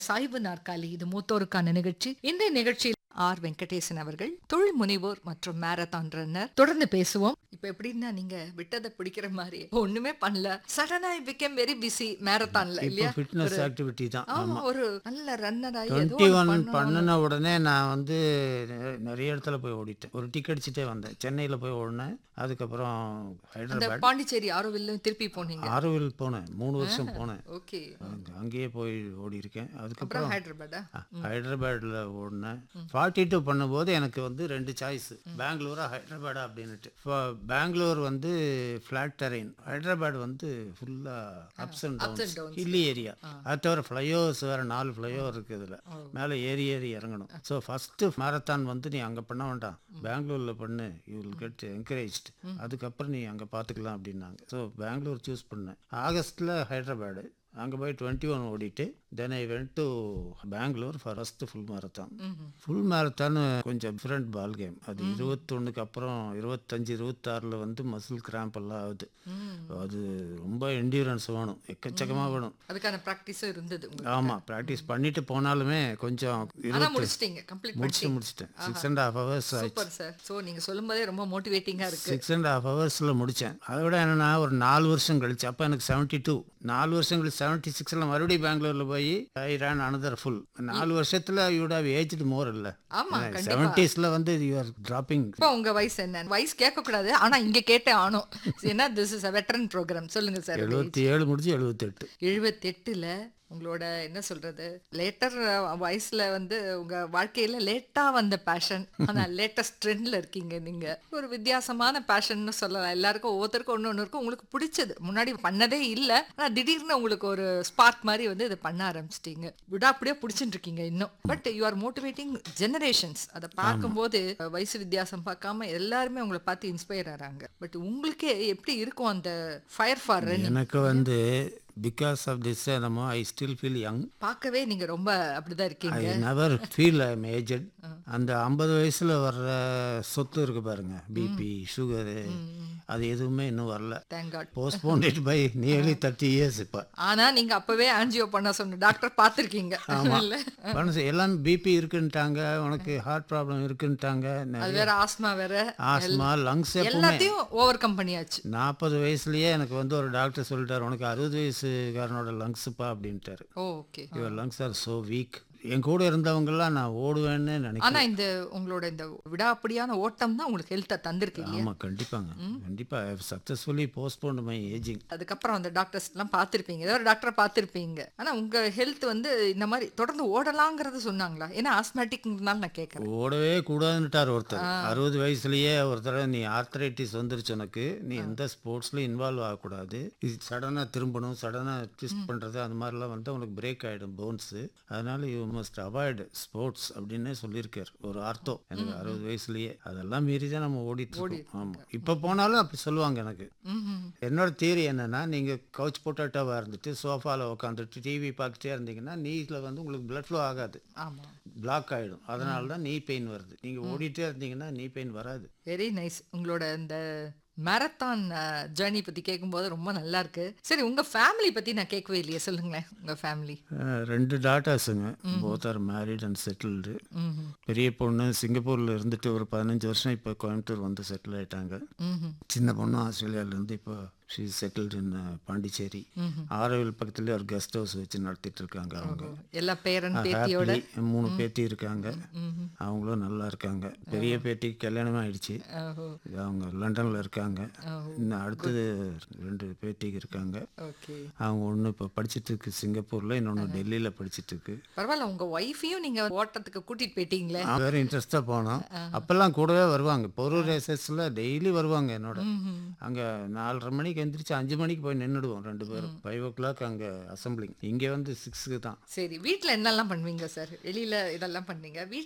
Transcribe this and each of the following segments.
சாய்வு நாற்காலி இது மூத்தோருக்கான நிகழ்ச்சி இந்த நிகழ்ச்சியில் ஆர் வெங்கடேசன் அவர்கள் தொழில் முனைவோர் மற்றும் மேரத்தான் ரன்னர் தொடர்ந்து பேசுவோம் இப்ப எப்படின்னா நீங்க விட்டதை பிடிக்கிற மாதிரி ஒண்ணுமே பண்ணல சடனா பிகேம் வெரி பிஸி மேரத்தான்ல இப்போ இல்லையா ஃபிட்னஸ் ஆக்டிவிட்டி தான் ஆமா ஒரு நல்ல ரன்னர் ஆகி ஏதோ டுவெண்ட்டி ஒண்ணு ஒன் பண்ணணும். பண்ணின உடனே நான் வந்து நெ- நிறைய இடத்துல போய் ஓடிட்டேன் ஒரு டிக்கெட் அடிச்சுட்டே வந்தேன் சென்னையில் போய் ஓடினேன் அதுக்கப்புறம் அந்த ஹைதராபாத் பாண்டிச்சேரி ஆரோவில்லும் திருப்பி போனீங்க ஆரோவில் போனேன் மூணு வருஷம் போனேன் ஓகே அங்க- அங்கேயே போய் ஓடி இருக்கேன் அப்புறம் அதுக்கப்புறம் ஹைதராபாடா ஹைதராபாத்தில் ஓடினேன் ஃபார்ட்டி டூ பண்ணும்போது எனக்கு வந்து ரெண்டு சாய்ஸ் பெங்களூரா ஹைதராபாடா அப்படின்னுட்டு இப்போ பெங்களூர் வந்து ஃப்ளாட் டெரைன் ஹைதராபாத் வந்து ஃபுல்லாக ups and and downs downs. Hilly area அது தவிர ஃப்ளைஓவர்ஸ் வேறு நாலு ஃப்ளைஓவர் இருக்குது இதில் மேலே ஏறி ஏறி இறங்கணும் ஸோ ஃபஸ்ட்டு மாரத்தான் வந்து நீ அங்கே பண்ண வேண்டாம் பெங்களூரில் பண்ணு யூ வில் கெட் என்கரேஜ்ட் அதுக்கப்புறம் நீ அங்கே பார்த்துக்கலாம் அப்படின்னாங்க ஸோ பெங்களூர் சூஸ் பண்ணேன் ஆகஸ்ட்டில் ஹைதராபாடு அங்கே போய் டுவெண்ட்டி ஒன் ஓடிட்டு then I went to Bangalore for first full marathon full marathon கொஞ்சம் டிஃப்ரெண்ட் பால் கேம் அது இருபத்தொன்னுக்கு அப்புறம் இருபத்தஞ்சு இருபத்தாறில் வந்து மசில் கிராம்ப் எல்லாம் ஆகுது அது ரொம்ப என்டியூரன்ஸ் வேணும் எக்கச்சக்கமாக வேணும் அதுக்கான பிராக்டிஸும் இருந்தது உங்களுக்கு ஆமாம் ப்ராக்டிஸ் பண்ணிட்டு போனாலுமே கொஞ்சம் ஆனா இருபத்தி முடிச்சிட்டீங்க கம்ப்ளீட் முடிச்சு முடிச்சிட்டேன் சிக்ஸ் அண்ட் ஹாஃப் ஹவர்ஸ் ஆயிடுச்சு சூப்பர் சார் சோ நீங்க சொல்லும்போதே ரொம்ப மோட்டிவேட்டிங்கா இருக்கு சிக்ஸ் அண்ட் ஹாஃப் ஹவர்ஸில் முடித்தேன் அதை விட என்னன்னா ஒரு நாலு வருஷம் கழிச்சு அப்போ எனக்கு செவன்ட்டி டூ நாலு வருஷம் கழிச்சு செவன்ட்டி சிக்ஸில் மறுபடியும் பெங்களூரில் போய் ஐ ரேன் அனதர் ஃபுல் நாலு வருஷத்தில் யூட் ஹவ் ஏஜ்டு மோர் இல்லை ஆமா கண்டிப்பா செவன்ட்டீஸில் வந்து யூ ஆர் ட்ராப்பிங் இப்போ உங்க வயசு என்ன வயசு கேட்க கூடாது ஆனா இங்க கேட்டே ஆனும் ஏன்னா this is a veteran program சொல்லுங்க சார் எழுபத்தி ஏழு முடிச்சு எழுபத்தெட்டு எழுபத்தெட்டுல உங்களோட என்ன சொல்றது லேட்டர் வயசுல வந்து உங்க வாழ்க்கையில லேட்டா வந்த பேஷன் ஆனா லேட்டஸ்ட் ட்ரெண்ட்ல இருக்கீங்க நீங்க ஒரு வித்தியாசமான பேஷன்னு சொல்லலாம் எல்லாருக்கும் ஒவ்வொருத்தருக்கும் ஒன்று ஒன்று இருக்கும் உங்களுக்கு பிடிச்சது முன்னாடி பண்ணதே இல்லை ஆனா திடீர்னு உங்களுக்கு ஒரு ஸ்பார்க் மாதிரி வந்து இதை பண்ண ஆரம்பிச்சிட்டீங்க விடாப்படியே பிடிச்சிட்டு இருக்கீங்க இன்னும் but you are motivating generations அதை பார்க்கும்போது வயசு வித்தியாசம் பார்க்காம எல்லாருமே உங்களை பார்த்து இன்ஸ்பயர் ஆறாங்க பட் உங்களுக்கே எப்படி இருக்கும் அந்த ஃபயர் ஃபார் எனக்கு வந்து பிகாஸ் ஆஃப் திஸ் என்னமோ ஐ ஸ்டில் ஃபீல் யங் பார்க்கவே நீங்க ரொம்ப அப்படிதான் ஐ இருக்கீங்க நெவர் ஃபீல் ஐ ஏஜட் அந்த ஐம்பது வயசில் வர்ற சொத்து இருக்கு பாருங்க பிபி சுகரு அது எதுவுமே இன்னும் வரல thank god postpone it by nearly thirty years இப்போ ஆனா நீங்க அப்பவே ஆன்ஜியோ பண்ண சொன்ன டாக்டர் பார்த்திருக்கீங்க இல்ல மனசு எல்லாம் பிபி இருக்குன்ட்டாங்க உனக்கு ஹார்ட் ப்ராப்ளம் இருக்குன்ட்டாங்க அது வேற ஆஸ்மா வேற ஆஸ்மா லங்ஸ் எப்பவுமே எல்லாத்தையும் ஓவர் கம் பண்ணியாச்சு நாற்பது வயசுலயே எனக்கு வந்து ஒரு டாக்டர் சொல்லிட்டார் உனக்கு அறுபது வயசுக்காரனோட லங்ஸுப்பா அப்படின்ட்டாரு okay your lungs are so weak என் கூட இருந்தவங்கெல்லாம் நான் ஓடுவேன்னு நினைக்கிறேன் ஆனா இந்த உங்களோட இந்த விடாப்படியான ஓட்டம் தான் உங்களுக்கு ஹெல்த்தை தந்திருக்கு இல்லையா ஆமா கண்டிப்பாங்க கண்டிப்பா சக்சஸ்ஃபுல்லி போஸ்ட்போன் மை ஏஜிங் அதுக்கப்புறம் அந்த டாக்டர்ஸ் எல்லாம் பார்த்திருப்பீங்க ஏதோ ஒரு டாக்டரை பார்த்திருப்பீங்க ஆனா உங்க ஹெல்த் வந்து இந்த மாதிரி தொடர்ந்து ஓடலாங்கிறது சொன்னாங்களா ஏன்னா ஆஸ்மேட்டிக்னால நான் கேட்கறேன் ஓடவே கூடாதுன்னுட்டார் ஒருத்தர் அறுபது வயசுலயே ஒருத்தர் நீ ஆர்த்தரைட்டிஸ் வந்துருச்சு உனக்கு நீ எந்த ஸ்போர்ட்ஸ்ல இன்வால்வ் ஆகக்கூடாது இது சடனா திரும்பணும் சடனா ட்விஸ்ட் பண்றது அந்த மாதிரிலாம் வந்து உனக்கு பிரேக் ஆயிடும் போன்ஸ் அதனால யூ மஸ்ட் அவாய்டு ஸ்போர்ட்ஸ் அப்படின்னே சொல்லியிருக்கார் ஒரு ஆர்த்தோ எனக்கு அறுபது வயசுலயே அதெல்லாம் மீறி தான் நம்ம ஓடிட்டு இருக்கோம் ஆமா இப்ப போனாலும் அப்படி சொல்லுவாங்க எனக்கு ம்ஹும். என்னோட தியரி என்னன்னா நீங்க கவுச் பொட்டாட்டோவா இருந்துட்டு சோஃபால உட்காந்துட்டு டிவி பார்த்துட்டே இருந்தீங்கன்னா நீல வந்து உங்களுக்கு blood flow ஆகாது ஆமா பிளாக் ஆயிடும் அதனால தான் நீ பெயின் வருது நீங்க ஓடிட்டே இருந்தீங்கன்னா நீ பெயின் வராது வெரி நைஸ் உங்களோட இந்த மேரத்தான் ஜேர்னி பத்தி கேட்கும்போது ரொம்ப நல்லா இருக்கு சரி உங்க ஃபேமிலி பத்தி நான் கேட்கவே இல்லையே சொல்லுங்களேன் உங்க ஃபேமிலி அஹ், ரெண்டு டாட்டாஸுங்க both are married and settled பெரிய பொண்ணு சிங்கப்பூர்ல இருந்துட்டு ஒரு பதினஞ்சு வருஷம் இப்போ கோயம்புத்தூர் வந்து செட்டில் ஆயிட்டாங்க சின்ன பொண்ணு ஆஸ்திரேலியால இருந்து இப்போ she settled in Pondicherry Auroville பக்கத்துலேயே ஒரு கெஸ்ட் ஹவுஸ் வச்சு நடத்திட்டு இருக்காங்க அவங்க எல்லா பேரன் பேத்தியோட Happily, மூணு பேத்தி இருக்காங்க அவங்களும் நல்லா இருக்காங்க பெரிய பேத்திக்கு கல்யாணமே ஆயிடுச்சு ஓஹோ அவங்க லண்டன்ல இருக்காங்க இன்னும் அடுத்தது ரெண்டு பேத்திக்கு இருக்காங்க ஓகே அவங்க ஒன்று இப்போ படிச்சிட்டு இருக்கு சிங்கப்பூர்ல இன்னொன்று டெல்லியில படிச்சிட்டு இருக்கு பரவாயில்ல உங்க ஒய்ஃபையும் நீங்க ஓட்டத்துக்கு கூட்டிட்டு போயிட்டீங்களே நான் வேற இன்ட்ரெஸ்டாக போனோம் அப்பெல்லாம் கூடவே வருவாங்க பொருள் ரேசஸ்ல டெய்லி வருவாங்க என்னோட அங்க நாலரை மணிக்கு எந்திரிச்சு அஞ்சு மணிக்கு போய் நின்றுடுவோம் ரெண்டு பேரும் ஃபைவ் ஓ கிளாக் அங்க அசம்பிளிங் இங்க வந்து சிக்ஸுக்கு தான் சரி வீட்ல என்னெல்லாம் பண்ணுவீங்க சார் வெளியில இதெல்லாம் பண்ணீங்க வீட்ல உங்களுக்கு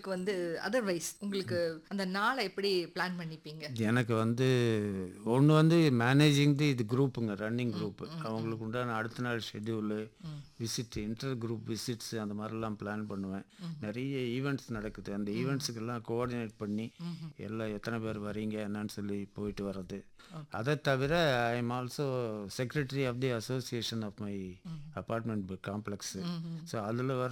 உங்களுக்கு வந்து அதர்வைஸ் உங்களுக்கு அந்த நாளை எப்படி பிளான் பண்ணிப்பீங்க எனக்கு வந்து ஒன்று வந்து மேனேஜிங் தி இது குரூப்புங்க ரன்னிங் குரூப் அவங்களுக்கு உண்டான அடுத்த நாள் schedule visit inter group visits அந்த மாதிரிலாம் பிளான் பண்ணுவேன் நிறைய ஈவெண்ட்ஸ் நடக்குது அந்த ஈவெண்ட்ஸுக்கெல்லாம் கோஆர்டினேட் பண்ணி எல்லாம் எத்தனை பேர் வரீங்க என்னன்னு சொல்லி போயிட்டு வர்றது அதை தவிர I am also secretary of the association of my apartment complex so அதில் வர